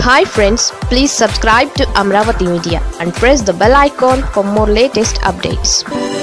hi friends please subscribe to Amaravati media and press the bell icon for more latest updates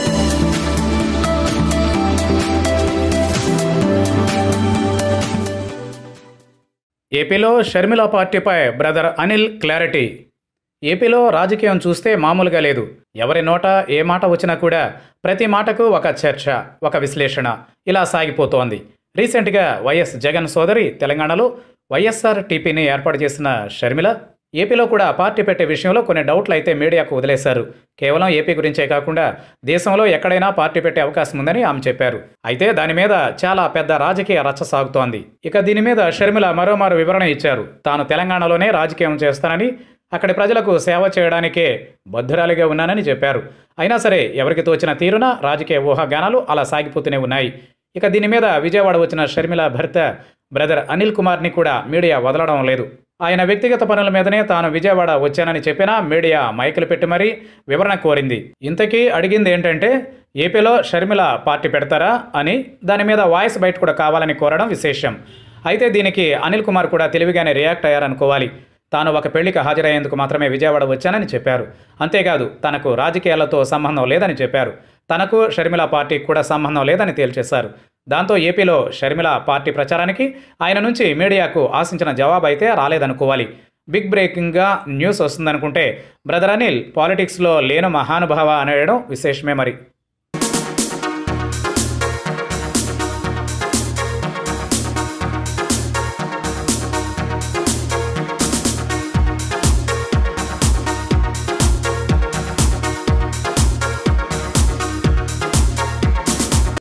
ఏపీలో షర్మిల పార్టీపై brother Anil clarity ఏపీలో రాజకీయం చూస్తే మామూలుగా లేదు ఎవరి నోట ఏ మాట వచ్చినా కూడా ప్రతి మాటకు ఒక చర్చ ఒక విశ్లేషణ ఇలా సాగిపోతోంది రీసెంట్గా వైఎస్ జగన్ సోదరి తెలంగాణలో వైఎస్ఆర్ టీపీని ఏర్పాటు చేసిన షర్మిల ఏపీలో కూడా పార్టీ పెట్టే విషయంలో కొన్ని డౌట్లు అయితే మీడియాకు వదిలేశారు కేవలం ఏపీ గురించే కాకుండా దేశంలో ఎక్కడైనా పార్టీ పెట్టే అవకాశం ఉందని ఆమె చెప్పారు అయితే దాని మీద చాలా పెద్ద రాజకీయ రచ్చ సాగుతోంది ఇక దీని మీద షర్మిల మరోమారు వివరణ ఇచ్చారు తాను తెలంగాణలోనే రాజకీయం చేస్తానని అక్కడి ప్రజలకు సేవ చేయడానికే బద్ధురాలిగా ఉన్నానని చెప్పారు అయినా సరే ఎవరికి తోచిన తీరున రాజకీయ ఊహాగానాలు అలా సాగిపోతూనే ఉన్నాయి ఇక దీని మీద విజయవాడ వచ్చిన షర్మిల భర్త బ్రదర్ అనిల్ కుమార్ని కూడా మీడియా వదలడం లేదు ఆయన వ్యక్తిగత పనుల మీదనే తాను విజయవాడ వచ్చానని చెప్పినా మీడియా మైకులు పెట్టి మరీ వివరణ కోరింది ఇంతకీ అడిగింది ఏంటంటే ఏపీలో షర్మిల పార్టీ పెడతారా అని దాని మీద వాయిస్ బయట కూడా కావాలని కోరడం విశేషం అయితే దీనికి అనిల్ కుమార్ కూడా తెలివిగానే రియాక్ట్ అయ్యారనుకోవాలి తాను ఒక పెళ్లికి హాజరయ్యేందుకు మాత్రమే విజయవాడ వచ్చానని చెప్పారు అంతేకాదు తనకు రాజకీయాలతో సంబంధం లేదని చెప్పారు తనకు షర్మిల పార్టీకి కూడా సంబంధం లేదని తేల్చేశారు దాంతో ఏపీలో షర్మిల పార్టీ ప్రచారానికి ఆయన నుంచి మీడియాకు ఆశించిన జవాబు అయితే రాలేదనుకోవాలి బిగ్ బ్రేకింగ్గా న్యూస్ వస్తుందనుకుంటే బ్రదర్ అనిల్ పాలిటిక్స్లో లేను మహానుభావ అనేయడం విశేషమే మరి